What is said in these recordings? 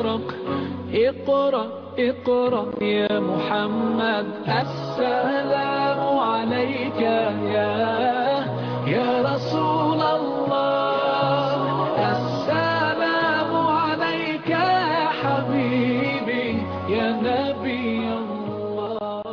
اقرأ اقرأ اقرأ يا محمد السلام عليك يا يا رسول الله السلام عليك يا حبيبي يا نبي الله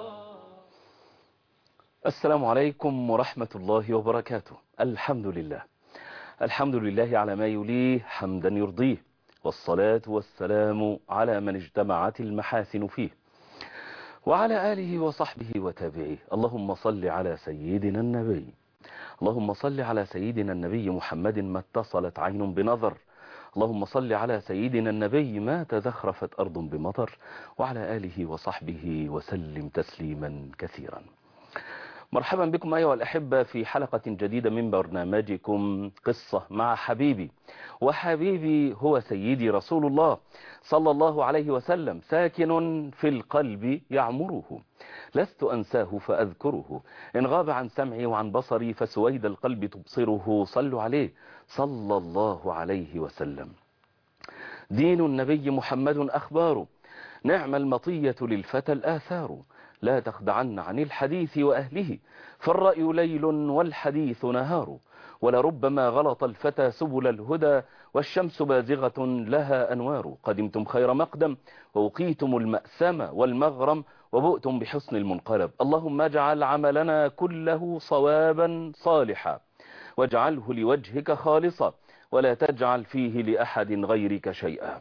السلام عليكم ورحمة الله وبركاته الحمد لله الحمد لله على ما يليه حمدا يرضيه والصلاة والسلام على من اجتمعت المحاسن فيه وعلى آله وصحبه وتابعيه اللهم صل على سيدنا النبي اللهم صل على سيدنا النبي محمد ما اتصلت عين بنظر اللهم صل على سيدنا النبي ما تزخرفت أرض بمطر وعلى آله وصحبه وسلم تسليما كثيرا مرحبا بكم أيها الأحبة في حلقة جديدة من برنامجكم قصة مع حبيبي وحبيبي هو سيدي رسول الله صلى الله عليه وسلم ساكن في القلب يعمره لست أنساه فأذكره إن غاب عن سمعي وعن بصري فسويد القلب تبصره صلوا عليه صلى الله عليه وسلم دين النبي محمد أخبار نعم المطية للفتى الآثار لا تخدعن عن الحديث وأهله فالرأي ليل والحديث نهار ولربما غلط الفتى سبل الهدى والشمس بازغة لها أنوار قدمتم خير مقدم ووقيتم المأسم والمغرم وبؤتم بحسن المنقلب اللهم اجعل عملنا كله صوابا صالحا واجعله لوجهك خالصا ولا تجعل فيه لأحد غيرك شيئا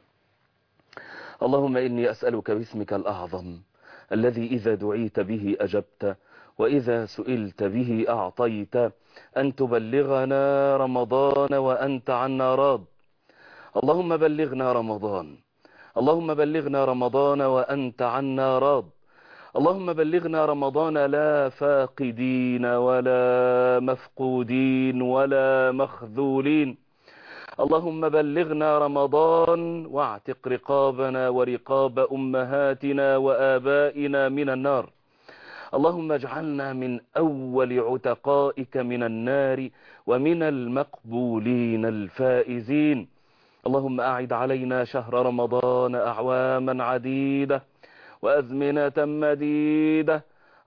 اللهم إني أسألك باسمك الأعظم الذي إذا دعيت به أجبت وإذا سئلت به أعطيت أن تبلغنا رمضان وأنت عنا راض اللهم بلغنا رمضان اللهم بلغنا رمضان وأنت عنا راض اللهم بلغنا رمضان لا فاقدين ولا مفقودين ولا مخذولين اللهم بلغنا رمضان واعتق رقابنا ورقاب أمهاتنا وآبائنا من النار اللهم اجعلنا من أول عتقائك من النار ومن المقبولين الفائزين اللهم أعد علينا شهر رمضان أعواما عديدة وأزمنة مديدة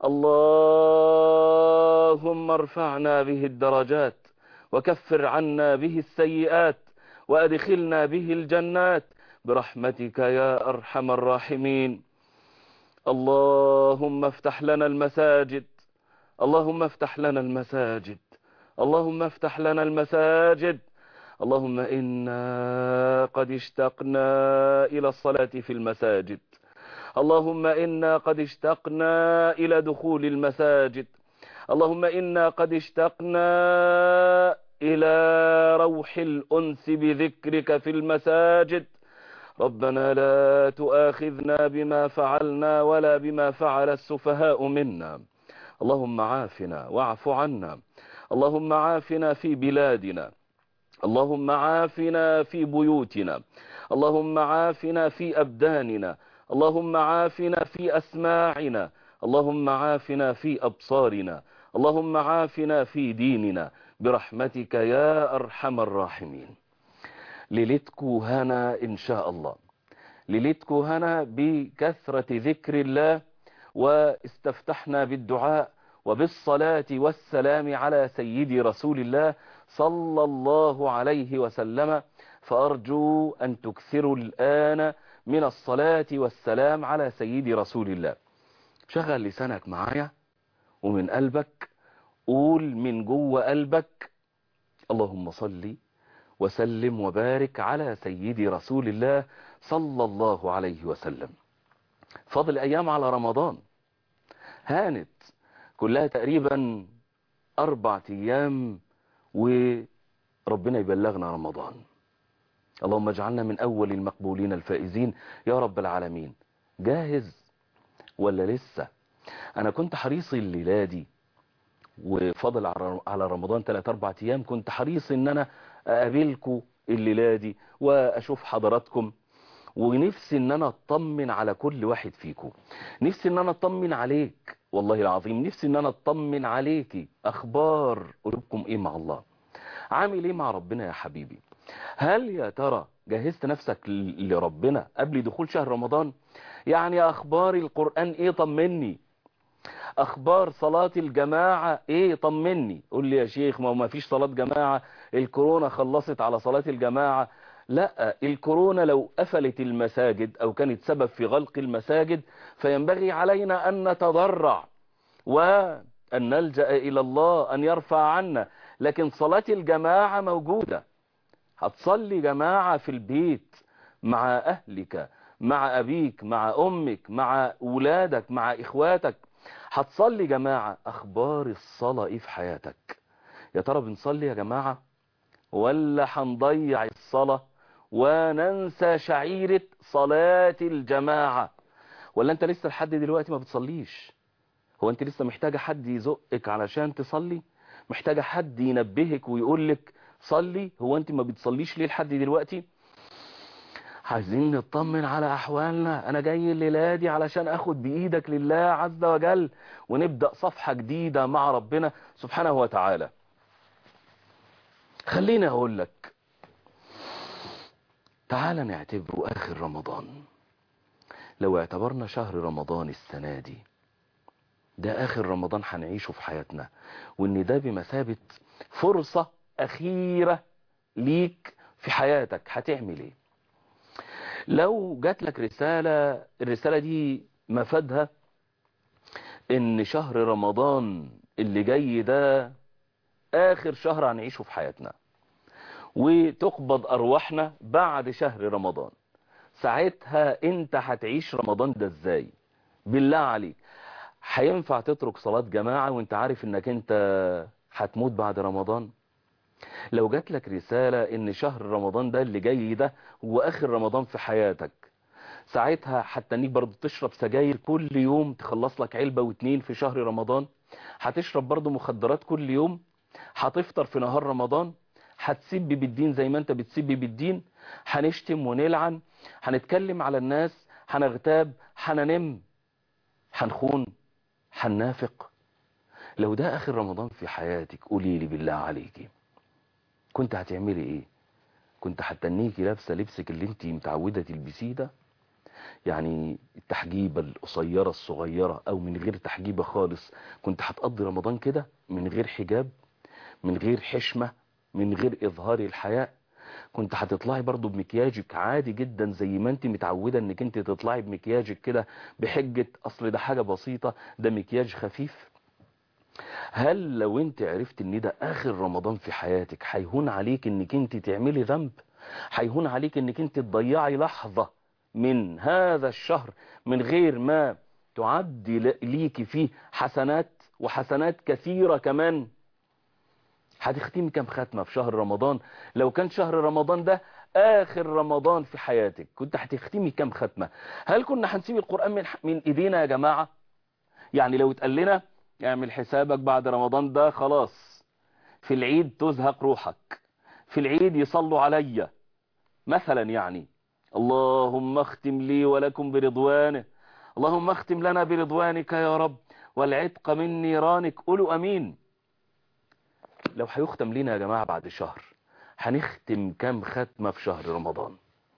اللهم ارفعنا به الدرجات وكفر عنا به السيئات وأدخلنا به الجنات برحمتك يا أرحم الراحمين اللهم افتح لنا المساجد اللهم افتح لنا المساجد اللهم افتح لنا المساجد اللهم إنا قد اشتقنا إلى الصلاة في المساجد اللهم إنا قد اشتقنا إلى دخول المساجد اللهم إنا قد اشتقنا إلى روح الأنس بذكرك في المساجد ربنا لا تؤاخذنا بما فعلنا ولا بما فعل السفهاء منا اللهم عافنا واعف عنا اللهم عافنا في بلادنا اللهم عافنا في بيوتنا اللهم عافنا في أبداننا اللهم عافنا في أسماعنا اللهم عافنا في أبصارنا اللهم عافنا في ديننا برحمتك يا أرحم الراحمين ليلتكو هنا إن شاء الله ليلتكو هنا بكثرة ذكر الله واستفتحنا بالدعاء وبالصلاة والسلام على سيد رسول الله صلى الله عليه وسلم فأرجو أن تكثروا الآن من الصلاة والسلام على سيد رسول الله شغل لسانك معايا ومن قلبك قول من جوه قلبك اللهم صل وسلم وبارك على سيدي رسول الله صلى الله عليه وسلم فضل أيام على رمضان هانت كلها تقريبا أربع أيام وربنا يبلغنا رمضان اللهم اجعلنا من أول المقبولين الفائزين يا رب العالمين جاهز ولا لسه أنا كنت حريص الليلة دي وفضل على رمضان 3-4 أيام كنت حريص ان انا اقابلكم الليلة دي واشوف حضراتكم ونفسي ان انا اطمن على كل واحد فيكم نفسي ان انا اطمن عليك والله العظيم نفسي ان انا اطمن عليكي اخبار قلوبكم ايه مع الله عامل ايه مع ربنا يا حبيبي هل يا ترى جهزت نفسك ل- لربنا قبل دخول شهر رمضان يعني اخبار القرآن ايه طمني اخبار صلاة الجماعة ايه طمني قول لي يا شيخ ما هو ما فيش صلاة جماعة الكورونا خلصت على صلاة الجماعة لا الكورونا لو قفلت المساجد او كانت سبب في غلق المساجد فينبغي علينا ان نتضرع وان نلجأ الى الله ان يرفع عنا لكن صلاة الجماعة موجودة هتصلي جماعة في البيت مع اهلك مع ابيك مع امك مع ولادك مع اخواتك هتصلي جماعة اخبار الصلاة ايه في حياتك يا ترى بنصلي يا جماعة ولا هنضيع الصلاة وننسى شعيرة صلاة الجماعة ولا انت لسه لحد دلوقتي ما بتصليش هو انت لسه محتاجة حد يزقك علشان تصلي محتاجة حد ينبهك ويقولك صلي هو انت ما بتصليش ليه لحد دلوقتي عايزين نطمن على احوالنا انا جاي الليله دي علشان اخد بايدك لله عز وجل ونبدا صفحه جديده مع ربنا سبحانه وتعالى خليني اقول لك تعال نعتبره اخر رمضان لو اعتبرنا شهر رمضان السنه دي ده اخر رمضان هنعيشه في حياتنا وان ده بمثابه فرصه اخيره ليك في حياتك هتعمل ايه لو جات لك رسالة الرسالة دي مفادها ان شهر رمضان اللي جاي ده اخر شهر هنعيشه في حياتنا وتقبض ارواحنا بعد شهر رمضان ساعتها انت هتعيش رمضان ده ازاي بالله عليك هينفع تترك صلاة جماعة وانت عارف انك انت هتموت بعد رمضان لو جات لك رسالة ان شهر رمضان ده اللي جاي ده هو اخر رمضان في حياتك ساعتها حتى انك برضو تشرب سجاير كل يوم تخلص لك علبة واتنين في شهر رمضان هتشرب برضو مخدرات كل يوم هتفطر في نهار رمضان هتسب بالدين زي ما انت بتسب بالدين هنشتم ونلعن هنتكلم على الناس هنغتاب هننم هنخون هننافق لو ده اخر رمضان في حياتك قولي لي بالله عليكي كنت هتعملي ايه كنت هتنيكي لابسه لبسك اللي انت متعوده تلبسيه ده يعني التحجيبه القصيره الصغيره او من غير تحجيبه خالص كنت هتقضي رمضان كده من غير حجاب من غير حشمه من غير اظهار الحياء كنت هتطلعي برضو بمكياجك عادي جدا زي ما انت متعوده انك انت تطلعي بمكياجك كده بحجه اصل ده حاجه بسيطه ده مكياج خفيف هل لو انت عرفت ان ده اخر رمضان في حياتك هيهون عليك انك انت تعملي ذنب هيهون عليك انك انت تضيعي لحظة من هذا الشهر من غير ما تعدي ليكي فيه حسنات وحسنات كثيرة كمان هتختمي كم ختمة في شهر رمضان لو كان شهر رمضان ده اخر رمضان في حياتك كنت هتختمي كم ختمة هل كنا هنسيب القرآن من, من ايدينا يا جماعة يعني لو اتقال لنا اعمل حسابك بعد رمضان ده خلاص في العيد تزهق روحك في العيد يصلوا عليا مثلا يعني اللهم اختم لي ولكم برضوانه اللهم اختم لنا برضوانك يا رب والعتق من نيرانك قولوا امين لو هيختم لنا يا جماعة بعد شهر هنختم كام ختمة في شهر رمضان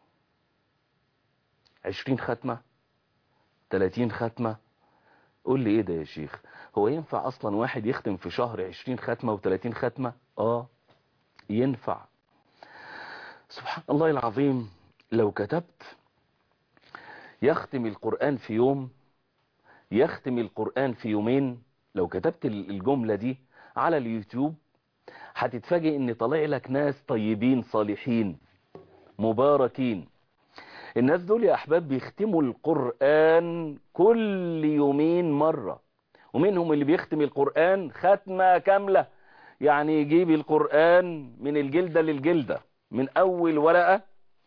عشرين ختمة تلاتين ختمة قول لي ايه ده يا شيخ هو ينفع اصلا واحد يختم في شهر عشرين ختمة وتلاتين ختمة اه ينفع سبحان الله العظيم لو كتبت يختم القرآن في يوم يختم القرآن في يومين لو كتبت الجملة دي على اليوتيوب هتتفاجئ ان طالع لك ناس طيبين صالحين مباركين الناس دول يا احباب بيختموا القرآن كل يومين مرة ومنهم اللي بيختم القرآن ختمة كاملة يعني يجيب القرآن من الجلدة للجلدة من اول ورقة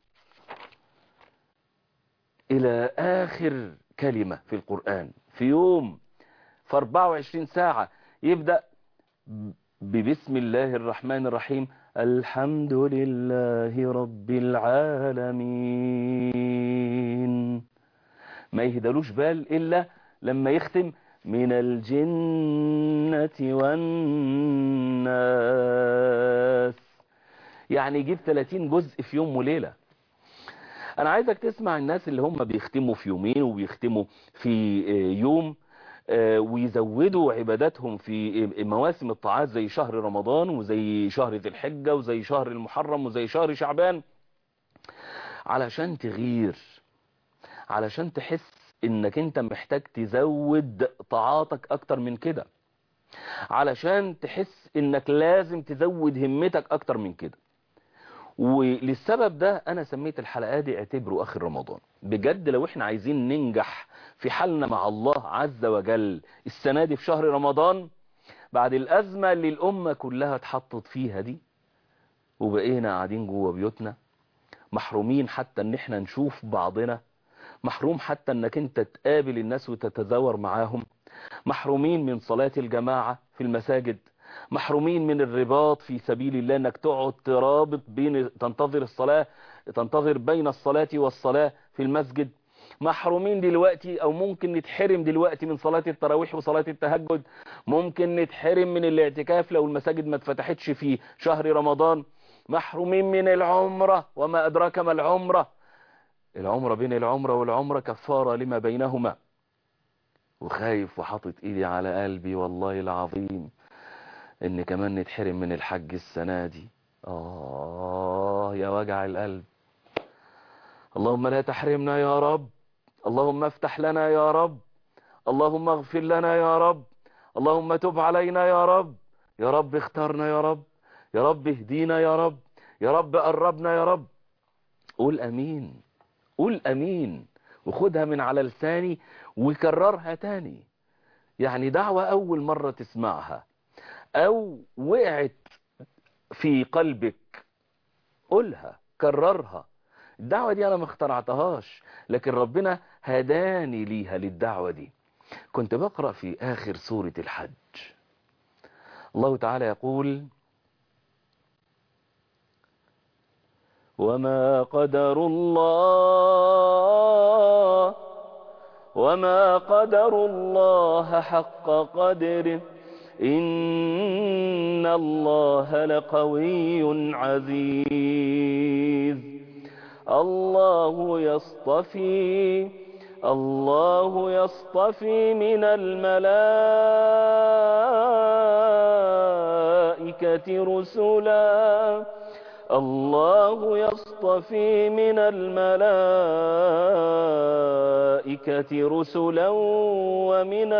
الى اخر كلمة في القرآن في يوم في 24 ساعة يبدأ ببسم الله الرحمن الرحيم الحمد لله رب العالمين ما يهدلوش بال إلا لما يختم من الجنة والناس يعني يجيب 30 جزء في يوم وليلة انا عايزك تسمع الناس اللي هم بيختموا في يومين وبيختموا في يوم ويزودوا عباداتهم في مواسم الطاعات زي شهر رمضان وزي شهر ذي الحجة وزي شهر المحرم وزي شهر شعبان علشان تغير علشان تحس انك انت محتاج تزود طاعاتك اكتر من كده علشان تحس انك لازم تزود همتك اكتر من كده وللسبب ده انا سميت الحلقة دي اعتبروا اخر رمضان بجد لو احنا عايزين ننجح في حالنا مع الله عز وجل السنة دي في شهر رمضان بعد الازمة اللي الامة كلها اتحطت فيها دي وبقينا قاعدين جوه بيوتنا محرومين حتى ان احنا نشوف بعضنا محروم حتى انك انت تقابل الناس وتتزاور معاهم محرومين من صلاة الجماعة في المساجد محرومين من الرباط في سبيل الله انك تقعد ترابط بين تنتظر الصلاة تنتظر بين الصلاة والصلاة في المسجد محرومين دلوقتي او ممكن نتحرم دلوقتي من صلاة التراويح وصلاة التهجد ممكن نتحرم من الاعتكاف لو المساجد ما اتفتحتش في شهر رمضان محرومين من العمرة وما أدراك ما العمرة العمرة بين العمرة والعمرة كفارة لما بينهما وخايف وحاطط ايدي على قلبي والله العظيم ان كمان نتحرم من الحج السنة دي آه يا وجع القلب اللهم لا تحرمنا يا رب اللهم افتح لنا يا رب اللهم اغفر لنا يا رب اللهم تب علينا يا رب يا رب اختارنا يا رب يا رب اهدينا يا رب يا رب قربنا يا رب قول امين قول امين وخدها من على لساني وكررها تاني يعني دعوة اول مرة تسمعها او وقعت في قلبك قولها كررها الدعوة دي انا ما اخترعتهاش لكن ربنا هداني ليها للدعوة دي كنت بقرأ في اخر سورة الحج الله تعالى يقول وما قدر الله وما قدر الله حق قدره إن الله لقوي عزيز الله يصطفي الله يصطفي من الملائكة رسلا الله يصطفي من الملائكة رسلا ومن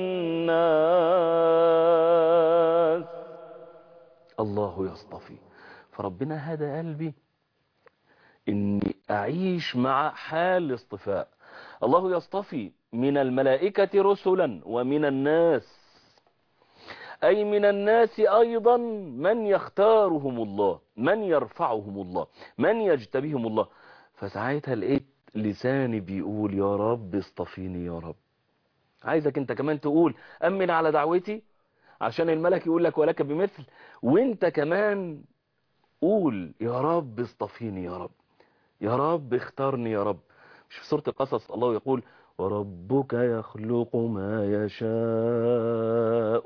الناس الله يصطفي فربنا هدى قلبي اني اعيش مع حال الاصطفاء الله يصطفي من الملائكة رسلا ومن الناس أي من الناس أيضا من يختارهم الله من يرفعهم الله من يجتبيهم الله فساعتها لقيت لساني بيقول يا رب اصطفيني يا رب عايزك انت كمان تقول أمن على دعوتي عشان الملك يقول لك ولك بمثل وانت كمان قول يا رب اصطفيني يا رب يا رب اختارني يا رب مش في سورة القصص الله يقول وربك يخلق ما يشاء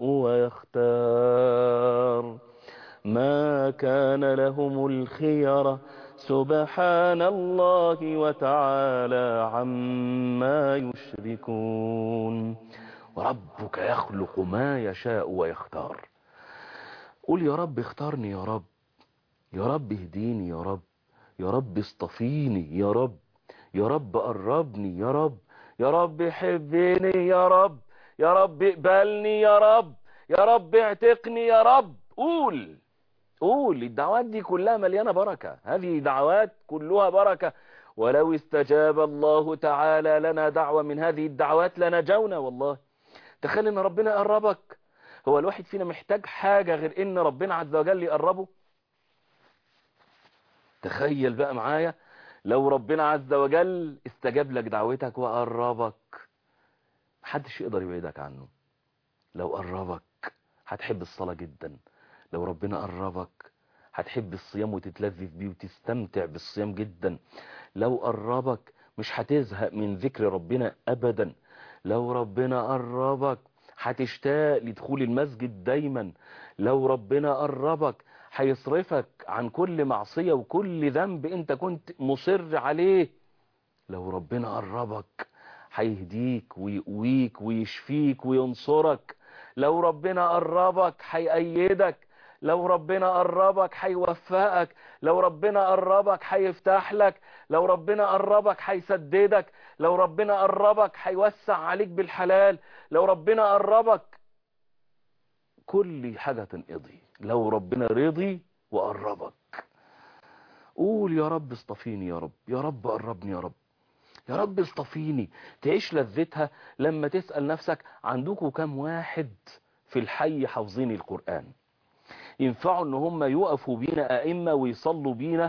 ويختار ما كان لهم الخيرة سبحان الله وتعالى عما يشركون وربك يخلق ما يشاء ويختار قول يا رب اختارني يا رب يا رب اهديني يا رب يا رب اصطفيني يا رب يا رب قربني يا رب يا رب حبني يا رب يا رب اقبلني يا رب يا رب اعتقني يا رب قول قول الدعوات دي كلها مليانة بركة هذه دعوات كلها بركة ولو استجاب الله تعالى لنا دعوة من هذه الدعوات لنجونا والله تخيل ان ربنا يقربك هو الواحد فينا محتاج حاجة غير ان ربنا عز وجل يقربه تخيل بقى معايا لو ربنا عز وجل استجاب لك دعوتك وقربك محدش يقدر يبعدك عنه لو قربك هتحب الصلاة جدا لو ربنا قربك هتحب الصيام وتتلذذ بيه وتستمتع بالصيام جدا لو قربك مش هتزهق من ذكر ربنا ابدا لو ربنا قربك هتشتاق لدخول المسجد دايما لو ربنا قربك هيصرفك عن كل معصية وكل ذنب انت كنت مصر عليه لو ربنا قربك هيهديك ويقويك ويشفيك وينصرك لو ربنا قربك هيأيدك لو ربنا قربك هيوفقك لو ربنا قربك هيفتح لك لو ربنا قربك هيسددك لو ربنا قربك هيوسع عليك بالحلال لو ربنا قربك كل حاجة تنقضي لو ربنا رضي وقربك قول يا رب اصطفيني يا رب يا رب قربني يا رب يا رب اصطفيني تعيش لذتها لما تسأل نفسك عندكم كم واحد في الحي حافظين القرآن ينفعوا ان هم يقفوا بينا ائمة ويصلوا بينا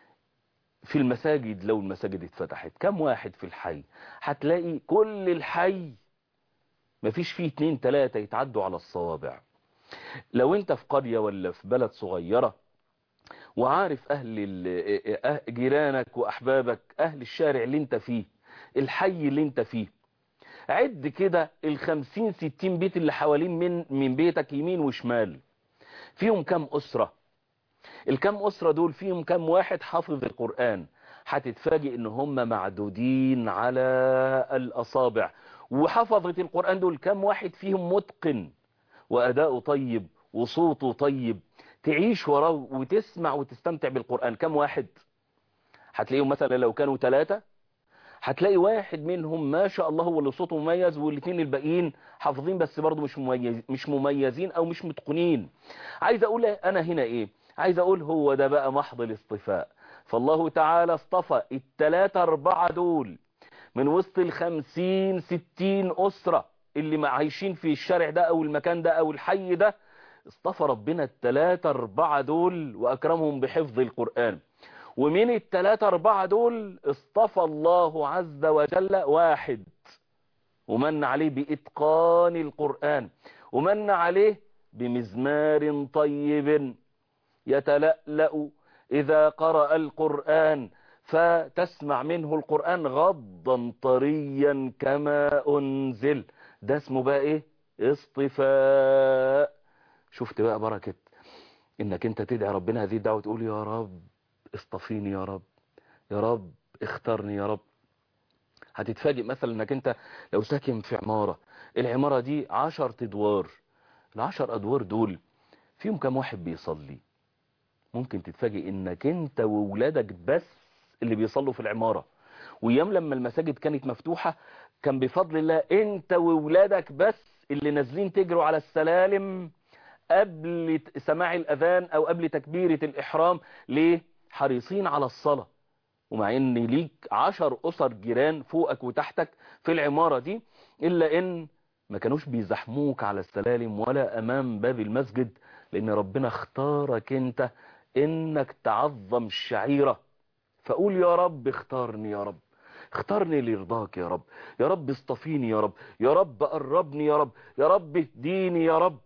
في المساجد لو المساجد اتفتحت كم واحد في الحي هتلاقي كل الحي مفيش فيه اتنين تلاتة يتعدوا على الصوابع لو انت في قرية ولا في بلد صغيرة وعارف اهل جيرانك واحبابك اهل الشارع اللي انت فيه الحي اللي انت فيه عد كده الخمسين ستين بيت اللي حوالين من, من بيتك يمين وشمال فيهم كم اسرة الكم اسرة دول فيهم كم واحد حافظ القرآن هتتفاجئ ان هم معدودين على الاصابع وحفظت القرآن دول كم واحد فيهم متقن واداؤه طيب وصوته طيب تعيش وراه وتسمع وتستمتع بالقرآن كم واحد هتلاقيهم مثلا لو كانوا ثلاثة هتلاقي واحد منهم ما شاء الله هو اللي صوته مميز والاثنين الباقيين حافظين بس برضه مش مميز مش مميزين او مش متقنين عايز اقول انا هنا ايه عايز اقول هو ده بقى محض الاصطفاء فالله تعالى اصطفى الثلاثة اربعة دول من وسط الخمسين ستين اسرة اللي عايشين في الشارع ده او المكان ده او الحي ده اصطفى ربنا الثلاثة اربعة دول واكرمهم بحفظ القرآن ومن الثلاثة اربعة دول اصطفى الله عز وجل واحد ومن عليه بإتقان القرآن ومن عليه بمزمار طيب يتلألأ إذا قرأ القرآن فتسمع منه القرآن غضا طريا كما أنزل ده اسمه بقى ايه اصطفاء شفت بقى بركة انك انت تدعي ربنا هذه الدعوة تقول يا رب اصطفيني يا رب يا رب اختارني يا رب هتتفاجئ مثلا انك انت لو ساكن في عمارة العمارة دي عشر ادوار العشر ادوار دول فيهم كم واحد بيصلي ممكن تتفاجئ انك انت وولادك بس اللي بيصلوا في العمارة ويوم لما المساجد كانت مفتوحة كان بفضل الله انت وولادك بس اللي نازلين تجروا على السلالم قبل سماع الاذان او قبل تكبيرة الاحرام ليه حريصين على الصلاة ومع ان ليك عشر اسر جيران فوقك وتحتك في العمارة دي الا ان ما كانوش بيزحموك على السلالم ولا امام باب المسجد لان ربنا اختارك انت انك تعظم الشعيرة فقول يا رب اختارني يا رب اختارني لرضاك يا رب يا رب اصطفيني يا رب يا رب قربني يا رب يا رب اهديني يا رب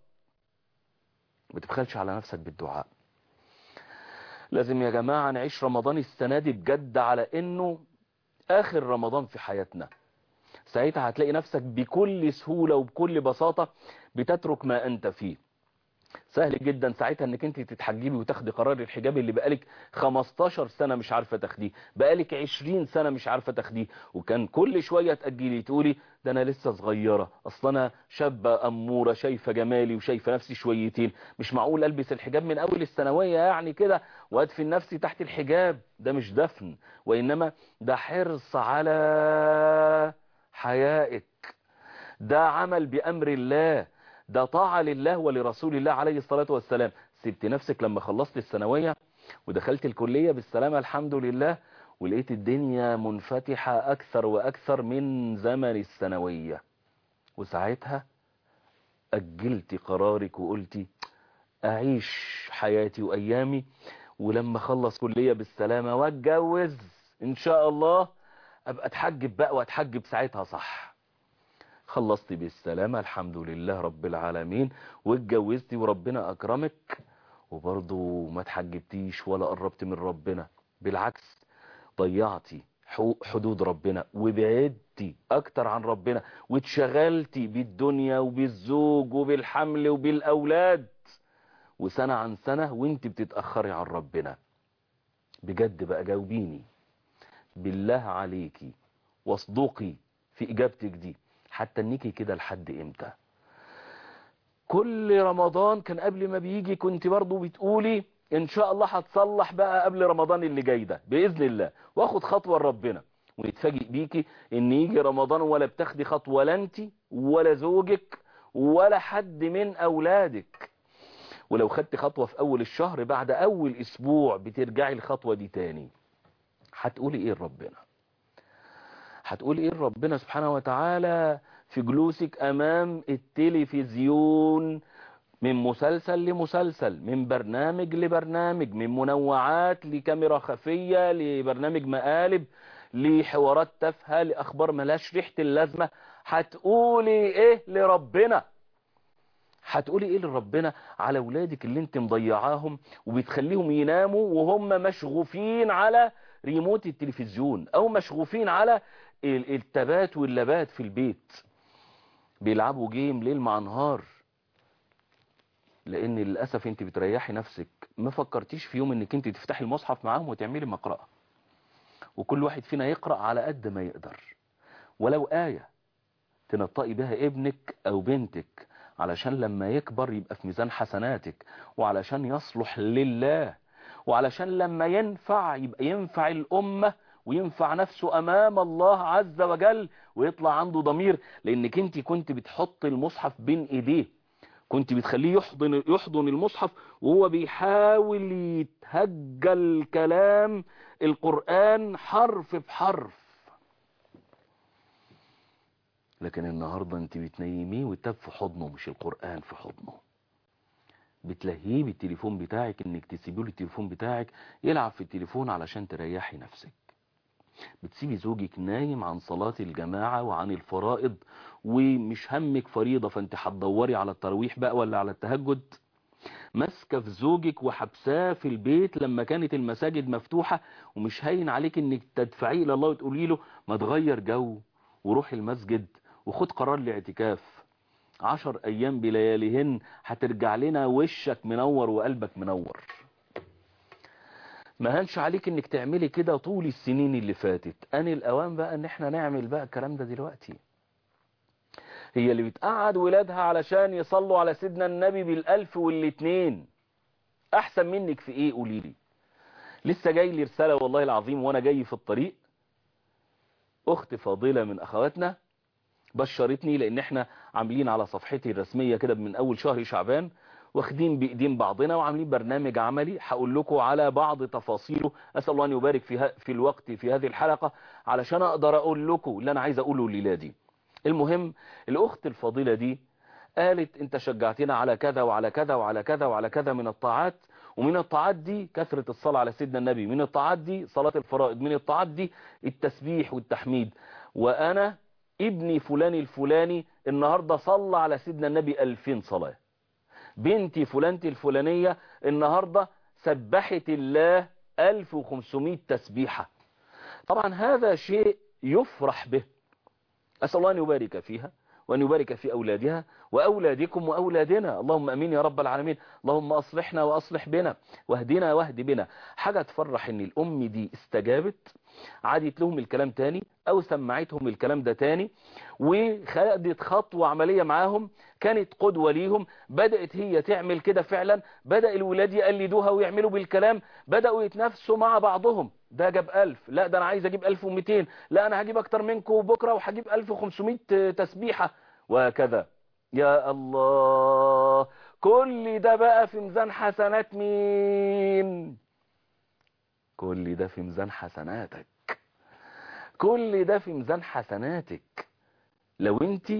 ما تبخلش على نفسك بالدعاء لازم يا جماعة نعيش رمضان السنة دي بجد على انه اخر رمضان في حياتنا ساعتها هتلاقي نفسك بكل سهولة وبكل بساطة بتترك ما انت فيه سهل جدا ساعتها انك انت تتحجبي وتاخدي قرار الحجاب اللي بقالك 15 سنة مش عارفة تاخديه بقالك 20 سنة مش عارفة تاخديه وكان كل شوية تأجلي تقولي ده انا لسه صغيرة اصلا انا شابة امورة شايفة جمالي وشايفة نفسي شويتين مش معقول البس الحجاب من اول الثانوية يعني كده وادفن نفسي تحت الحجاب ده مش دفن وانما ده حرص على حيائك ده عمل بامر الله ده طاعة لله ولرسول الله عليه الصلاة والسلام سبت نفسك لما خلصت الثانوية ودخلت الكلية بالسلامة الحمد لله ولقيت الدنيا منفتحة أكثر وأكثر من زمن الثانوية وساعتها أجلت قرارك وقلتي أعيش حياتي وأيامي ولما خلص كلية بالسلامة واتجوز إن شاء الله أبقى أتحجب بقى وأتحجب ساعتها صح خلصت بالسلامة الحمد لله رب العالمين واتجوزتي وربنا أكرمك وبرضو ما تحجبتيش ولا قربت من ربنا بالعكس ضيعتي حدود ربنا وبعدتي أكتر عن ربنا واتشغلتي بالدنيا وبالزوج وبالحمل وبالأولاد وسنة عن سنة وانت بتتأخري عن ربنا بجد بقى جاوبيني بالله عليكي واصدقي في اجابتك دي حتى انيكي كده لحد امتى كل رمضان كان قبل ما بيجي كنت برضو بتقولي ان شاء الله هتصلح بقى قبل رمضان اللي جاي ده باذن الله واخد خطوه لربنا ونتفاجئ بيكي ان يجي رمضان ولا بتاخدي خطوه لا انت ولا زوجك ولا حد من اولادك ولو خدت خطوه في اول الشهر بعد اول اسبوع بترجعي الخطوه دي تاني هتقولي ايه لربنا هتقولي ايه لربنا سبحانه وتعالى في جلوسك امام التلفزيون من مسلسل لمسلسل من برنامج لبرنامج من منوعات لكاميرا خفية لبرنامج مقالب لحوارات تافهة لأخبار ملاش ريحة اللازمة هتقولي ايه لربنا هتقولي ايه لربنا على ولادك اللي انت مضيعاهم وبتخليهم يناموا وهم مشغوفين على ريموت التلفزيون او مشغوفين على التبات واللبات في البيت بيلعبوا جيم ليل مع نهار لان للاسف انت بتريحي نفسك ما فكرتيش في يوم انك انت تفتحي المصحف معاهم وتعملي مقرأة وكل واحد فينا يقرأ على قد ما يقدر ولو آية تنطقي بها ابنك او بنتك علشان لما يكبر يبقى في ميزان حسناتك وعلشان يصلح لله وعلشان لما ينفع يبقى ينفع الأمة وينفع نفسه أمام الله عز وجل ويطلع عنده ضمير لأنك انت كنت بتحط المصحف بين ايديه كنت بتخليه يحضن, يحضن المصحف وهو بيحاول يتهجى كلام القرآن حرف بحرف لكن النهاردة انت بتنيميه وتاب في حضنه مش القرآن في حضنه بتلهيه بالتليفون بتاعك انك تسيبيه التليفون بتاعك يلعب في التليفون علشان تريحي نفسك بتسيبي زوجك نايم عن صلاة الجماعة وعن الفرائض ومش همك فريضة فانت هتدوري على التراويح بقى ولا على التهجد ماسكه في زوجك وحبساه في البيت لما كانت المساجد مفتوحة ومش هين عليك انك تدفعيه الى الله وتقولي له ما تغير جو وروح المسجد وخد قرار لاعتكاف عشر ايام بلياليهن هترجع لنا وشك منور وقلبك منور ما هنش عليك انك تعملي كده طول السنين اللي فاتت ان الاوان بقى ان احنا نعمل بقى الكلام ده دلوقتي هي اللي بتقعد ولادها علشان يصلوا على سيدنا النبي بالالف والاتنين احسن منك في ايه قولي لي لسه جاي لي رسالة والله العظيم وانا جاي في الطريق اخت فاضلة من اخواتنا بشرتني لان احنا عاملين على صفحتي الرسمية كده من اول شهر شعبان واخدين بايدين بعضنا وعاملين برنامج عملي هقول لكم على بعض تفاصيله اسال الله ان يبارك في في الوقت في هذه الحلقة علشان اقدر اقول لكم اللي انا عايز اقوله لولادي المهم الاخت الفاضلة دي قالت انت شجعتنا على كذا وعلى كذا وعلى كذا وعلى كذا من الطاعات ومن الطاعات دي كثرة الصلاة على سيدنا النبي من الطاعات دي صلاة الفرائض من الطاعات دي التسبيح والتحميد وانا ابني فلان الفلاني النهاردة صلى على سيدنا النبي ألفين صلاة بنتي فلانتي الفلانية النهاردة سبحت الله 1500 تسبيحة طبعا هذا شيء يفرح به أسأل الله أن يبارك فيها وأن يبارك في أولادها وأولادكم وأولادنا اللهم أمين يا رب العالمين اللهم أصلحنا وأصلح بنا واهدنا واهد بنا حاجة تفرح أن الأم دي استجابت عادت لهم الكلام تاني أو سمعتهم الكلام ده تاني وخدت خطوة عملية معاهم كانت قدوة ليهم بدأت هي تعمل كده فعلا بدأ الولاد يقلدوها ويعملوا بالكلام بدأوا يتنافسوا مع بعضهم ده جاب ألف لا ده أنا عايز أجيب ألف ومتين لا أنا هجيب أكتر منكم بكرة وهجيب ألف وخمسمائة تسبيحة وهكذا يا الله كل ده بقى في ميزان حسنات مين كل ده في ميزان حسناتك كل ده في ميزان حسناتك لو انت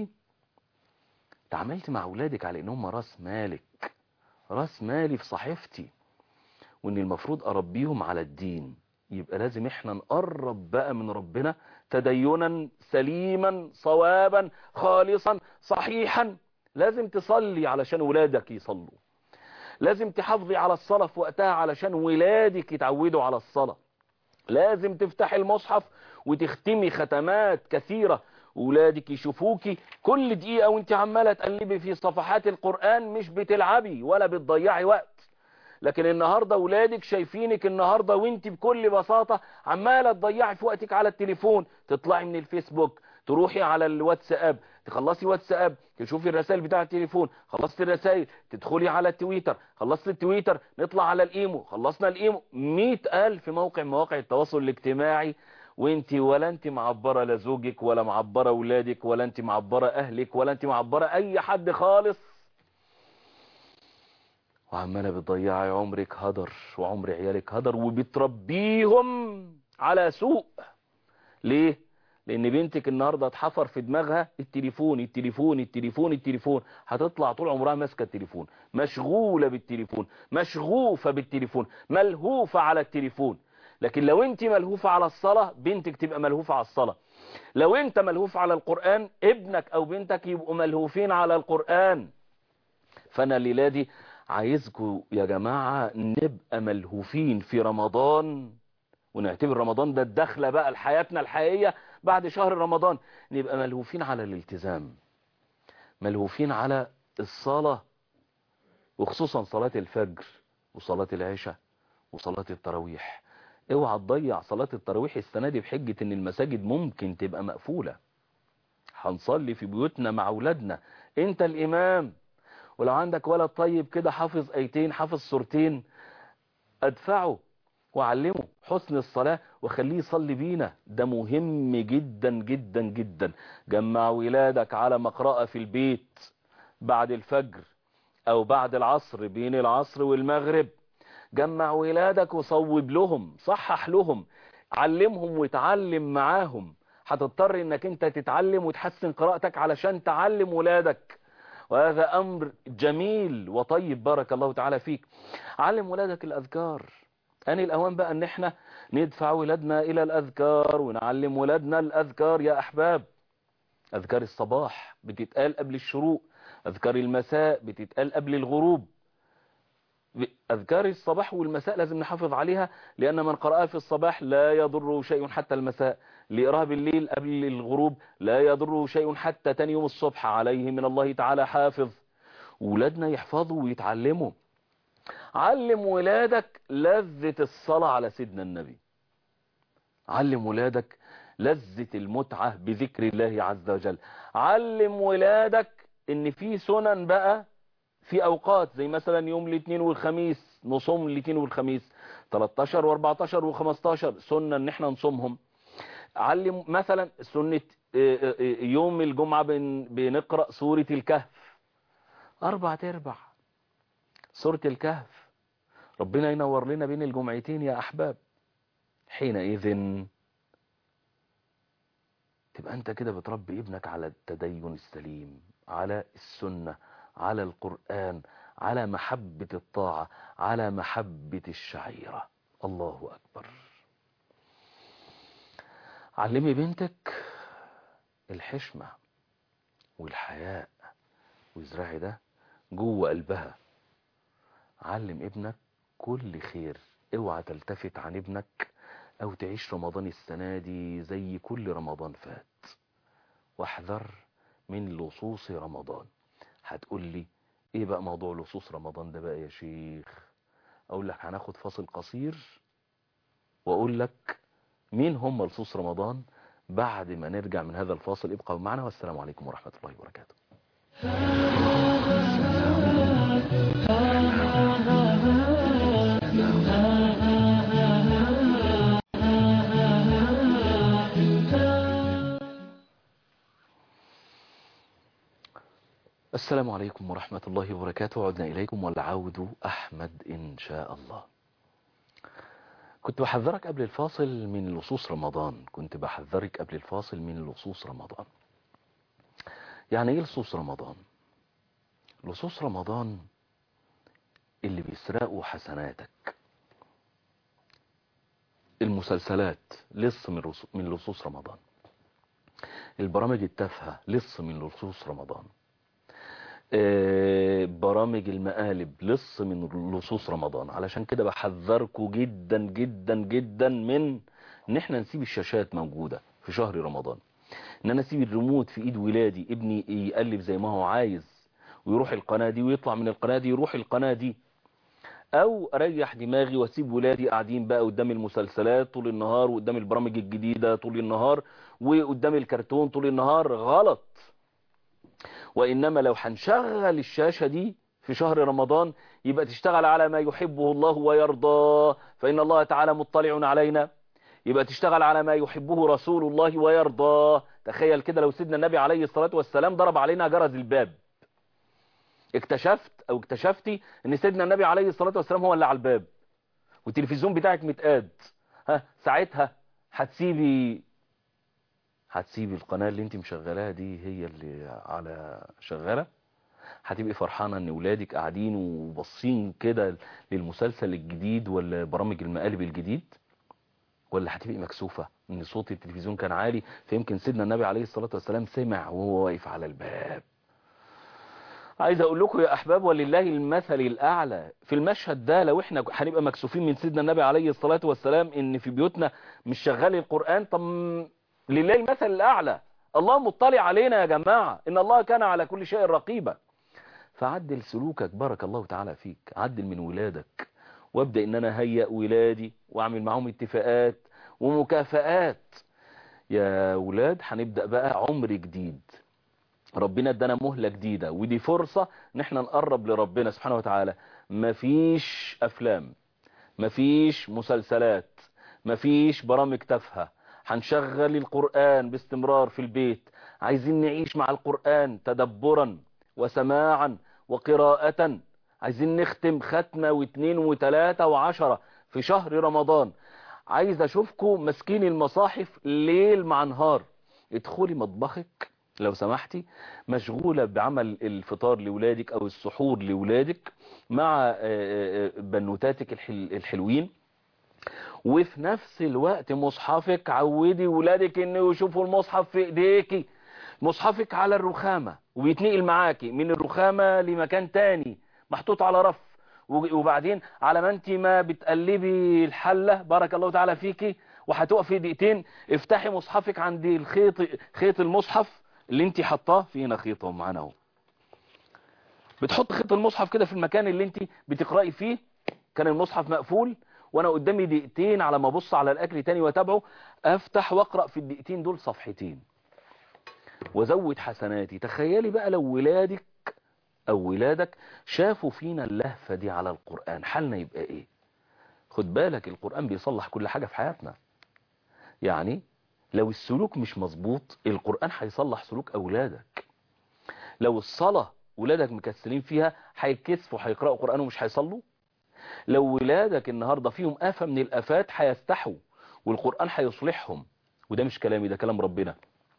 تعاملت مع اولادك على انهم راس مالك راس مالي في صحيفتي وان المفروض اربيهم على الدين يبقى لازم احنا نقرب بقى من ربنا تدينا سليما صوابا خالصا صحيحا لازم تصلي علشان ولادك يصلوا لازم تحافظي على الصلاة في وقتها علشان ولادك يتعودوا على الصلاة لازم تفتح المصحف وتختمي ختمات كثيرة ولادك يشوفوكي كل دقيقة وانت عمالة تقلبي في صفحات القرآن مش بتلعبي ولا بتضيعي وقت لكن النهاردة ولادك شايفينك النهاردة وانت بكل بساطة عمالة تضيعي في وقتك على التليفون تطلعي من الفيسبوك تروحي على الواتساب تخلصي واتساب تشوفي الرسائل بتاع التليفون خلصت الرسائل تدخلي على التويتر خلصت التويتر نطلع على الايمو خلصنا الايمو مئة الف موقع مواقع التواصل الاجتماعي وانت ولا انت معبرة لا زوجك ولا معبرة ولادك ولا انت معبرة اهلك ولا انت معبرة اي حد خالص وعمالة بتضيعي عمرك هدر وعمر عيالك هدر وبتربيهم على سوء ليه لان بنتك النهاردة اتحفر في دماغها التليفون التليفون التليفون التليفون هتطلع طول عمرها ماسكة التليفون مشغولة بالتليفون مشغوفة بالتليفون ملهوفة على التليفون لكن لو انت ملهوفة على الصلاة بنتك تبقى ملهوفة على الصلاة لو انت ملهوف على القرآن ابنك او بنتك يبقوا ملهوفين على القرآن فانا ليلادي عايزكم يا جماعة نبقى ملهوفين في رمضان ونعتبر رمضان ده الدخلة بقى لحياتنا الحقيقية بعد شهر رمضان نبقى ملهوفين على الالتزام ملهوفين على الصلاة وخصوصا صلاة الفجر وصلاة العشاء وصلاة التراويح اوعى تضيع صلاة التراويح السنة دي بحجة ان المساجد ممكن تبقى مقفولة هنصلي في بيوتنا مع اولادنا انت الامام ولو عندك ولد طيب كده حافظ ايتين حافظ سورتين ادفعه وعلمه حسن الصلاة وخليه يصلي بينا ده مهم جدا جدا جدا جمع ولادك على مقرأة في البيت بعد الفجر او بعد العصر بين العصر والمغرب جمع ولادك وصوب لهم صحح لهم علمهم وتعلم معاهم هتضطر انك انت تتعلم وتحسن قراءتك علشان تعلم ولادك وهذا امر جميل وطيب بارك الله تعالى فيك علم ولادك الاذكار ان الاوان بقى ان احنا ندفع ولادنا الى الاذكار ونعلم ولادنا الاذكار يا احباب اذكار الصباح بتتقال قبل الشروق اذكار المساء بتتقال قبل الغروب أذكار الصباح والمساء لازم نحافظ عليها لأن من قرأها في الصباح لا يضره شيء حتى المساء لإقراها بالليل قبل الغروب لا يضره شيء حتى تاني يوم الصبح عليه من الله تعالى حافظ ولادنا يحفظوا ويتعلموا علم ولادك لذة الصلاة على سيدنا النبي علم ولادك لذة المتعة بذكر الله عز وجل علم ولادك ان في سنن بقى في اوقات زي مثلا يوم الاثنين والخميس نصوم الاثنين والخميس 13 و14 و15 سنة ان احنا نصومهم علم مثلا سنة يوم الجمعة بنقرأ سورة الكهف اربع تربع سورة الكهف ربنا ينور لنا بين الجمعتين يا احباب حينئذ تبقى انت كده بتربي ابنك على التدين السليم على السنة على القرآن على محبة الطاعة على محبة الشعيرة الله أكبر علمي بنتك الحشمة والحياء وازرعي ده جوه قلبها علم ابنك كل خير اوعى تلتفت عن ابنك او تعيش رمضان السنة دي زي كل رمضان فات واحذر من لصوص رمضان هتقول لي ايه بقى موضوع لصوص رمضان ده بقى يا شيخ اقول لك هناخد فاصل قصير واقول لك مين هم لصوص رمضان بعد ما نرجع من هذا الفاصل ابقوا معنا والسلام عليكم ورحمة الله وبركاته السلام عليكم ورحمة الله وبركاته عدنا إليكم والعود أحمد إن شاء الله كنت بحذرك قبل الفاصل من لصوص رمضان كنت بحذرك قبل الفاصل من لصوص رمضان يعني ايه لصوص رمضان لصوص رمضان اللي بيسرقوا حسناتك المسلسلات لص من من لصوص رمضان البرامج التافهة لص من لصوص رمضان برامج المقالب لص من لصوص رمضان علشان كده بحذركم جدا جدا جدا من ان احنا نسيب الشاشات موجودة في شهر رمضان ان انا اسيب الريموت في ايد ولادي ابني يقلب زي ما هو عايز ويروح القناة دي ويطلع من القناة دي يروح القناة دي او اريح دماغي واسيب ولادي قاعدين بقى قدام المسلسلات طول النهار وقدام البرامج الجديدة طول النهار وقدام الكرتون طول النهار غلط وانما لو هنشغل الشاشة دي في شهر رمضان يبقى تشتغل على ما يحبه الله ويرضاه فإن الله تعالى مطلع علينا يبقى تشتغل على ما يحبه رسول الله ويرضاه تخيل كده لو سيدنا النبي عليه الصلاة والسلام ضرب علينا جرس الباب اكتشفت او اكتشفتي ان سيدنا النبي عليه الصلاة والسلام هو اللي على الباب والتلفزيون بتاعك متقاد ها ساعتها هتسيبي هتسيبي القناة اللي انت مشغلاها دي هي اللي على شغالة هتبقي فرحانة ان ولادك قاعدين وبصين كده للمسلسل الجديد ولا برامج المقالب الجديد ولا هتبقي مكسوفة ان صوت التلفزيون كان عالي فيمكن سيدنا النبي عليه الصلاة والسلام سمع وهو واقف على الباب عايز اقول لكم يا احباب ولله المثل الاعلى في المشهد ده لو احنا هنبقى مكسوفين من سيدنا النبي عليه الصلاة والسلام ان في بيوتنا مش شغال القرآن طب لله المثل الاعلى الله مطلع علينا يا جماعة ان الله كان على كل شيء رقيبا فعدل سلوكك بارك الله تعالى فيك عدل من ولادك وابدأ ان انا هيئ ولادي واعمل معهم اتفاقات ومكافآت يا ولاد هنبدأ بقى عمر جديد ربنا ادانا مهلة جديدة ودي فرصة ان احنا نقرب لربنا سبحانه وتعالى مفيش افلام مفيش مسلسلات مفيش برامج تافهة هنشغل القرآن باستمرار في البيت عايزين نعيش مع القرآن تدبرا وسماعا وقراءة عايزين نختم ختمة واثنين وثلاثة وعشرة في شهر رمضان عايز اشوفكم ماسكين المصاحف ليل مع نهار ادخلي مطبخك لو سمحتي مشغولة بعمل الفطار لولادك او السحور لولادك مع بنوتاتك الحلوين وفي نفس الوقت مصحفك عودي ولادك انه يشوفوا المصحف في ايديكي مصحفك على الرخامة وبيتنقل معاكي من الرخامة لمكان تاني محطوط على رف وبعدين على ما انت ما بتقلبي الحلة بارك الله تعالى فيكي وهتقفي دقيقتين افتحي مصحفك عند الخيط خيط المصحف اللي انت حطاه في هنا خيطه معانا اهو بتحط خيط المصحف كده في المكان اللي انت بتقرأي فيه كان المصحف مقفول وانا قدامي دقيقتين على ما ابص على الاكل تاني واتابعه افتح واقرأ في الدقيقتين دول صفحتين وزود حسناتي تخيلي بقى لو ولادك او ولادك شافوا فينا اللهفة دي على القرآن حالنا يبقى ايه خد بالك القرآن بيصلح كل حاجة في حياتنا يعني لو السلوك مش مظبوط القرآن هيصلح سلوك اولادك لو الصلاة ولادك مكسلين فيها هيكسفوا هيقرأوا قرآن ومش هيصلوا لو ولادك النهاردة فيهم آفة من الآفات هيستحوا والقرآن هيصلحهم وده مش كلامي ده كلام ربنا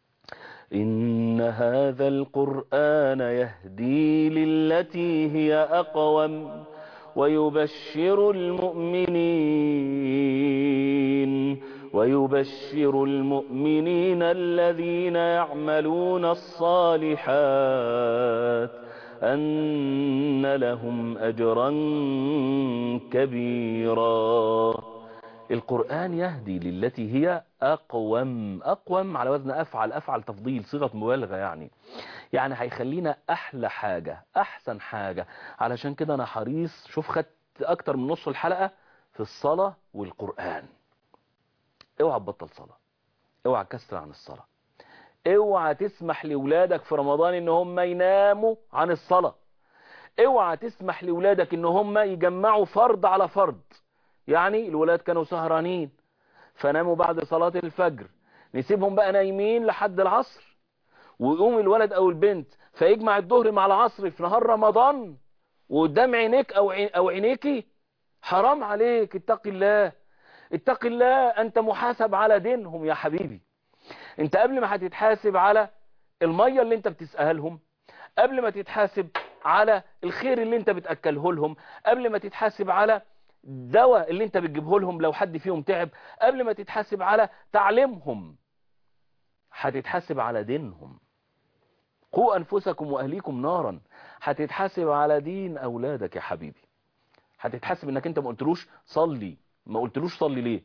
إن هذا القرآن يهدي للتي هي أقوم ويبشر المؤمنين ويبشر المؤمنين الذين يعملون الصالحات أن لهم أجرا كبيرا القرآن يهدي للتي هي أقوم أقوم على وزن أفعل أفعل تفضيل صيغة مبالغة يعني يعني هيخلينا أحلى حاجة أحسن حاجة علشان كده أنا حريص شوف خدت أكتر من نص الحلقة في الصلاة والقرآن اوعى تبطل صلاة اوعى تكسر عن الصلاة اوعى تسمح لولادك في رمضان ان هم يناموا عن الصلاة اوعى تسمح لولادك ان هم يجمعوا فرض على فرض يعني الولاد كانوا سهرانين فناموا بعد صلاة الفجر نسيبهم بقى نايمين لحد العصر ويقوم الولد او البنت فيجمع الظهر مع العصر في نهار رمضان وقدام عينيك او عين او عينيكي حرام عليك اتق الله اتق الله انت محاسب على دينهم يا حبيبي انت قبل ما هتتحاسب على المية اللي انت بتسقيها لهم قبل ما تتحاسب على الخير اللي انت بتأكله لهم قبل ما تتحاسب على الدواء اللي انت بتجيبه لهم لو حد فيهم تعب قبل ما تتحاسب على تعليمهم هتتحاسب على دينهم قوا أنفسكم وأهليكم نارا هتتحاسب على دين أولادك يا حبيبي هتتحاسب انك انت ما قلتلوش صلي ما قلتلوش صلي ليه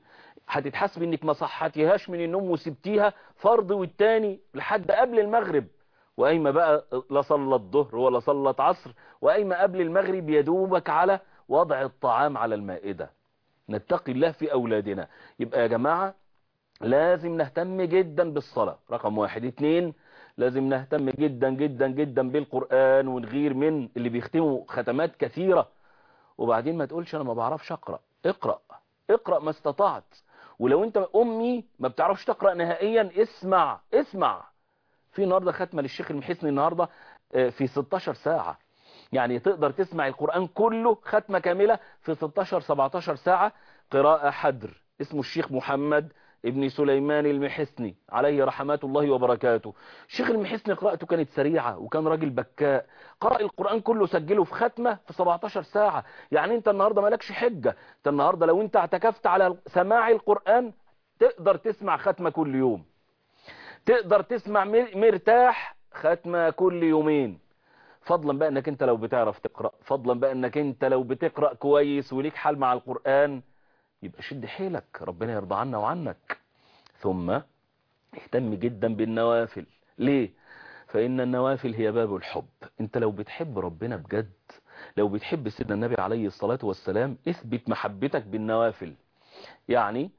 هتتحاسب انك ما صحتيهاش من النوم وسبتيها فرض والتاني لحد قبل المغرب وقايمه بقى لا صلت ظهر ولا صلت عصر وقايمه قبل المغرب يدوبك على وضع الطعام على المائدة نتقي الله في أولادنا يبقى يا جماعة لازم نهتم جدا بالصلاة رقم واحد اتنين لازم نهتم جدا جدا جدا بالقرآن ونغير من اللي بيختموا ختمات كثيرة وبعدين ما تقولش انا ما بعرفش اقرأ اقرأ اقرأ ما استطعت ولو انت امي ما بتعرفش تقرأ نهائيا اسمع اسمع في النهاردة ختمة للشيخ المحسني النهاردة في 16 ساعة يعني تقدر تسمع القرآن كله ختمة كاملة في 16-17 ساعة قراءة حدر اسمه الشيخ محمد ابن سليمان المحسني عليه رحمات الله وبركاته الشيخ المحسني قراءته كانت سريعة وكان راجل بكاء قرأ القرآن كله سجله في ختمة في 17 ساعة يعني انت النهاردة مالكش حجة انت النهاردة لو انت اعتكفت على سماع القرآن تقدر تسمع ختمة كل يوم تقدر تسمع مرتاح ختمة كل يومين فضلا بقى انك انت لو بتعرف تقرأ فضلا بقى انك انت لو بتقرأ كويس وليك حال مع القرآن يبقى شد حيلك ربنا يرضى عنا وعنك ثم اهتم جدا بالنوافل ليه فإن النوافل هي باب الحب انت لو بتحب ربنا بجد لو بتحب سيدنا النبي عليه الصلاة والسلام اثبت محبتك بالنوافل يعني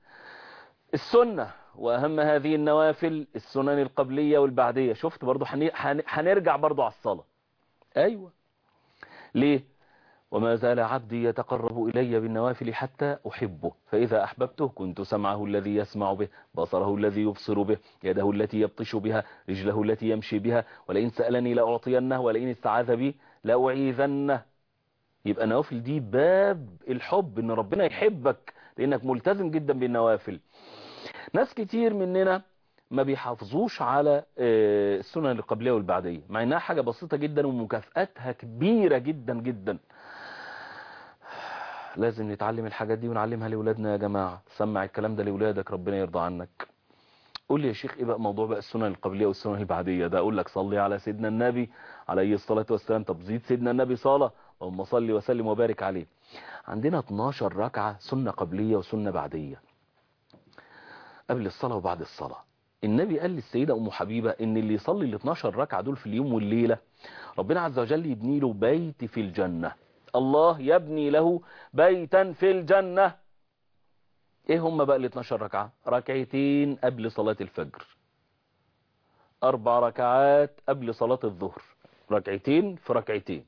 السنة وأهم هذه النوافل السنن القبلية والبعدية شفت برضو هنرجع برضو على الصلاة أيوة ليه وما زال عبدي يتقرب إلي بالنوافل حتى أحبه فإذا أحببته كنت سمعه الذي يسمع به بصره الذي يبصر به يده التي يبطش بها رجله التي يمشي بها ولئن سألني لأعطينه ولئن استعاذ بي لأعيذنه يبقى نوافل دي باب الحب ان ربنا يحبك لانك ملتزم جدا بالنوافل ناس كتير مننا ما بيحافظوش على السنن القبلية والبعدية مع انها حاجة بسيطة جدا ومكافئاتها كبيرة جدا جدا لازم نتعلم الحاجات دي ونعلمها لأولادنا يا جماعة سمع الكلام ده لأولادك ربنا يرضى عنك قول لي يا شيخ ايه بقى موضوع بقى السنن القبلية والسنن البعدية ده اقول لك صلي على سيدنا النبي عليه الصلاة والسلام طب زيد سيدنا النبي صلاة اللهم صلي وسلم وبارك عليه عندنا 12 ركعة سنة قبلية وسنة بعدية قبل الصلاة وبعد الصلاة النبي قال للسيدة أم حبيبة إن اللي يصلي ال 12 ركعة دول في اليوم والليلة ربنا عز وجل يبني له بيت في الجنة الله يبني له بيتا في الجنة ايه هم بقى ال 12 ركعة ركعتين قبل صلاة الفجر اربع ركعات قبل صلاة الظهر ركعتين في ركعتين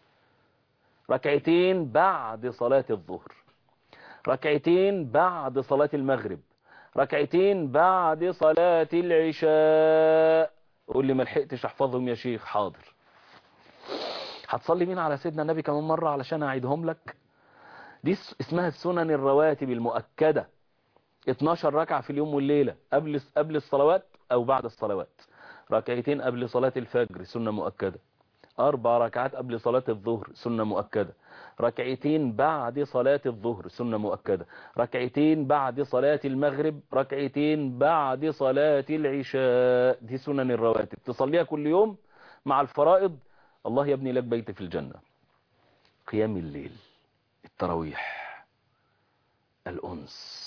ركعتين بعد صلاة الظهر ركعتين بعد صلاة المغرب ركعتين بعد صلاة العشاء قول لي ما لحقتش احفظهم يا شيخ حاضر هتصلي مين على سيدنا النبي كمان مرة علشان اعيدهم لك دي اسمها السنن الرواتب المؤكدة 12 ركعة في اليوم والليلة قبل قبل الصلوات او بعد الصلوات ركعتين قبل صلاة الفجر سنة مؤكدة اربع ركعات قبل صلاة الظهر سنة مؤكدة ركعتين بعد صلاة الظهر سنة مؤكدة ركعتين بعد صلاة المغرب ركعتين بعد صلاة العشاء دي سنن الرواتب تصليها كل يوم مع الفرائض الله يبني لك بيت في الجنة قيام الليل التراويح الأنس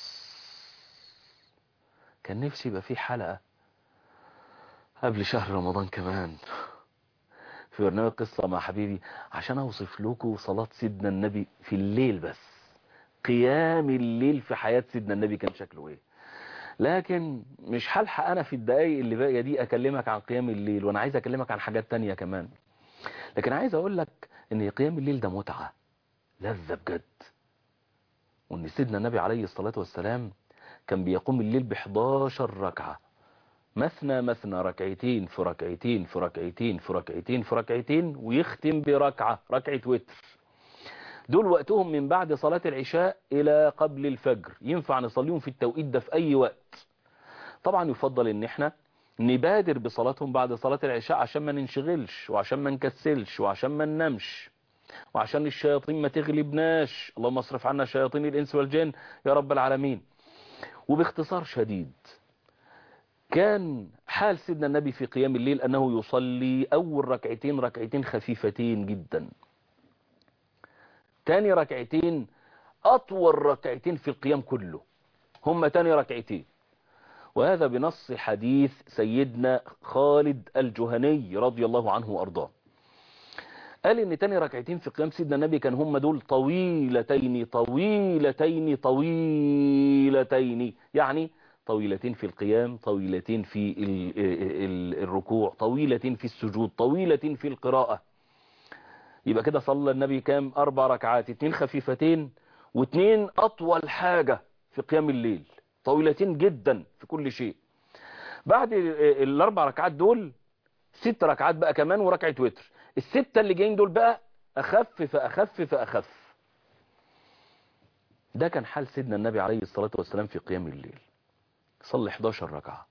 كان نفسي يبقى في حلقة قبل شهر رمضان كمان في برنامج قصة مع حبيبي عشان اوصف لكم صلاة سيدنا النبي في الليل بس قيام الليل في حياة سيدنا النبي كان شكله ايه لكن مش هلحق انا في الدقايق اللي باقيه دي اكلمك عن قيام الليل وانا عايز اكلمك عن حاجات تانية كمان لكن عايز اقول لك ان قيام الليل ده متعة لذة بجد وان سيدنا النبي عليه الصلاة والسلام كان بيقوم الليل ب 11 ركعة مثنى مثنى ركعتين في ركعتين في ركعتين في ركعتين في ركعتين ويختم بركعة ركعة وتر دول وقتهم من بعد صلاة العشاء إلى قبل الفجر ينفع نصليهم في التوقيت ده في أي وقت طبعا يفضل ان احنا نبادر بصلاتهم بعد صلاة العشاء عشان ما ننشغلش وعشان ما نكسلش وعشان ما ننامش وعشان الشياطين ما تغلبناش اللهم اصرف عنا شياطين الإنس والجن يا رب العالمين وباختصار شديد كان حال سيدنا النبي في قيام الليل أنه يصلي أول ركعتين ركعتين خفيفتين جدا تاني ركعتين أطول ركعتين في القيام كله هم تاني ركعتين وهذا بنص حديث سيدنا خالد الجهني رضي الله عنه وأرضاه قال ان تاني ركعتين في قيام سيدنا النبي كان هم دول طويلتين طويلتين طويلتين يعني طويلتين في القيام طويلتين في ال ال الركوع طويلة في السجود طويلة في القراءة يبقى كده صلى النبي كام أربع ركعات اتنين خفيفتين واتنين أطول حاجة في قيام الليل طويلتين جدا في كل شيء بعد الأربع ركعات دول ست ركعات بقى كمان وركعة وتر الستة اللي جايين دول بقى أخف فأخف فأخف ده كان حال سيدنا النبي عليه الصلاة والسلام في قيام الليل صلي 11 ركعة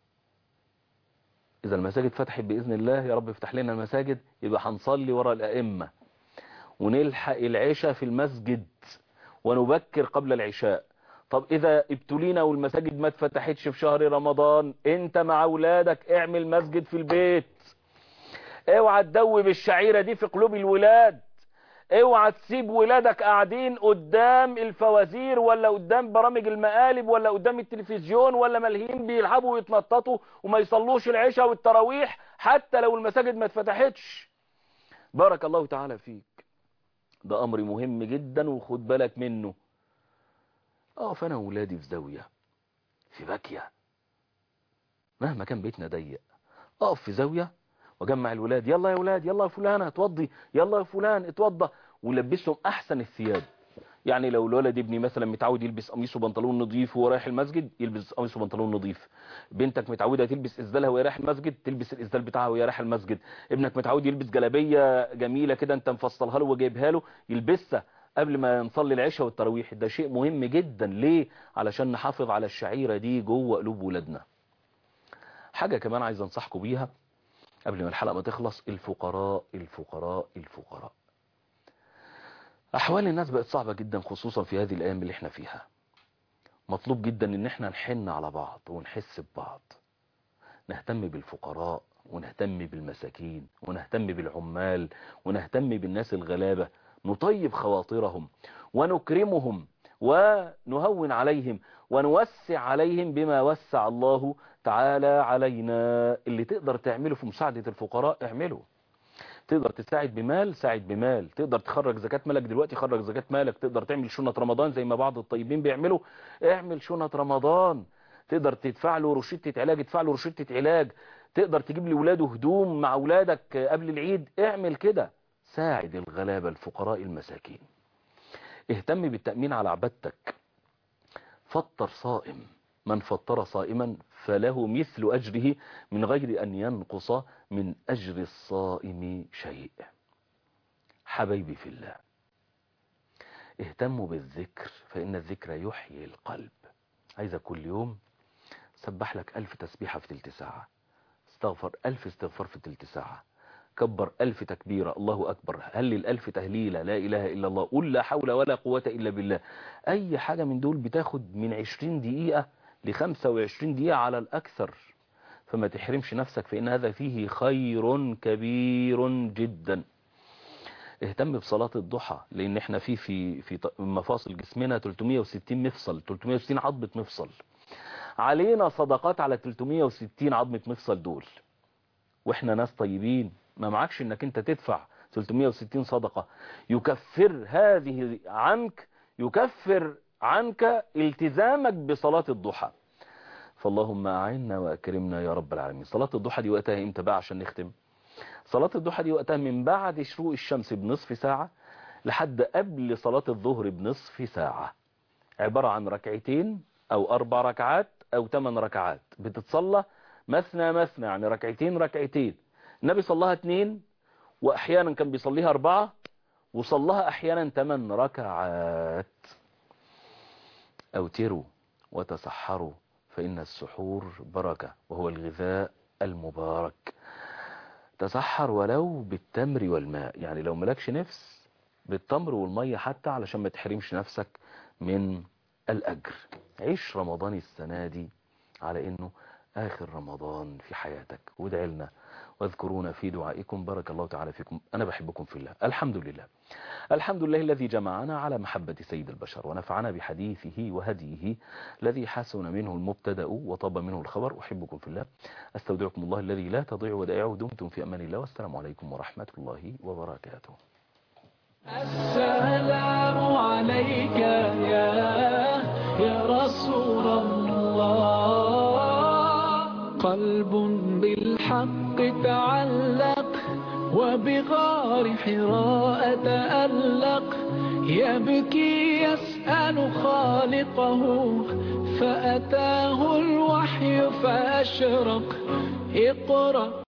إذا المساجد فتحت بإذن الله يا رب افتح لنا المساجد يبقى هنصلي ورا الأئمة ونلحق العشاء في المسجد ونبكر قبل العشاء طب إذا ابتلينا والمساجد ما اتفتحتش في شهر رمضان انت مع أولادك اعمل مسجد في البيت اوعى تدوب الشعيرة دي في قلوب الولاد اوعى تسيب ولادك قاعدين قدام الفوازير ولا قدام برامج المقالب ولا قدام التلفزيون ولا ملهيين بيلعبوا ويتنططوا وما يصلوش العشاء والتراويح حتى لو المساجد ما اتفتحتش بارك الله تعالى فيك ده امر مهم جدا وخد بالك منه اقف انا وولادي في زاوية في باكية مهما كان بيتنا ضيق اقف في زاوية واجمع الولاد يلا يا ولاد يلا يا فلان اتوضي يلا يا فلان اتوضى ولبسهم احسن الثياب يعني لو الولد ابني مثلا متعود يلبس قميص وبنطلون نظيف وهو رايح المسجد يلبس قميص وبنطلون نظيف بنتك متعوده تلبس اسدالها وهي رايح المسجد تلبس الاسدال بتاعها وهي رايح المسجد ابنك متعود يلبس جلابيه جميله كده انت مفصلها له وجايبها له يلبسها قبل ما نصلي العشاء والتراويح ده شيء مهم جدا ليه علشان نحافظ على الشعيره دي جوه قلوب ولادنا حاجه كمان عايز انصحكم بيها قبل ما الحلقة ما تخلص الفقراء الفقراء الفقراء أحوال الناس بقت صعبة جدا خصوصا في هذه الأيام اللي احنا فيها مطلوب جدا ان احنا نحن على بعض ونحس ببعض نهتم بالفقراء ونهتم بالمساكين ونهتم بالعمال ونهتم بالناس الغلابة نطيب خواطرهم ونكرمهم ونهون عليهم ونوسع عليهم بما وسع الله تعالى علينا اللي تقدر تعمله في مساعدة الفقراء اعمله تقدر تساعد بمال ساعد بمال تقدر تخرج زكاة مالك دلوقتي خرج زكاة مالك تقدر تعمل شنة رمضان زي ما بعض الطيبين بيعملوا اعمل شنة رمضان تقدر تدفع له روشتة علاج ادفع له روشتة علاج تقدر تجيب لولاده هدوم مع اولادك قبل العيد اعمل كده ساعد الغلابة الفقراء المساكين اهتم بالتأمين على عبادتك فطر صائم من فطر صائما فله مثل أجره من غير أن ينقص من أجر الصائم شيء حبيبي في الله اهتموا بالذكر فإن الذكر يحيي القلب عايزة كل يوم سبح لك ألف تسبيحة في تلت ساعة استغفر ألف استغفار في تلت ساعة كبر ألف تكبيرة الله أكبر هلل ألف تهليلة لا إله إلا الله قل لا حول ولا قوة إلا بالله أي حاجة من دول بتاخد من عشرين دقيقة لخمسة وعشرين دقيقة على الأكثر فما تحرمش نفسك فإن هذا فيه خير كبير جدا اهتم بصلاة الضحى لأن احنا في في في مفاصل جسمنا 360 مفصل 360 عظمة مفصل علينا صدقات على 360 عظمة مفصل دول واحنا ناس طيبين ما معكش انك انت تدفع 360 صدقة يكفر هذه عنك يكفر عنك التزامك بصلاة الضحى فاللهم أعنا وأكرمنا يا رب العالمين صلاة الضحى دي وقتها امتى بقى عشان نختم صلاة الضحى دي وقتها من بعد شروق الشمس بنصف ساعة لحد قبل صلاة الظهر بنصف ساعة عبارة عن ركعتين أو أربع ركعات أو ثمان ركعات بتتصلى مثنى مثنى يعني ركعتين ركعتين النبي صلاها اتنين وأحيانا كان بيصليها أربعة وصلها أحيانا ثمان ركعات أوتروا وتسحروا فإن السحور بركة وهو الغذاء المبارك تسحر ولو بالتمر والماء يعني لو ملكش نفس بالتمر والمية حتى علشان ما تحرمش نفسك من الأجر عيش رمضان السنة دي على إنه آخر رمضان في حياتك وادعي لنا واذكرونا في دعائكم بارك الله تعالى فيكم أنا بحبكم في الله الحمد لله الحمد لله الذي جمعنا على محبة سيد البشر ونفعنا بحديثه وهديه الذي حسن منه المبتدأ وطاب منه الخبر أحبكم في الله أستودعكم الله الذي لا تضيع ودائعه دمتم في أمان الله والسلام عليكم ورحمة الله وبركاته السلام عليك يا يا رسول الله قلب بالحق تعلق وبغار حراء تألق يبكي يسأل خالقه فأتاه الوحي فأشرق اقرأ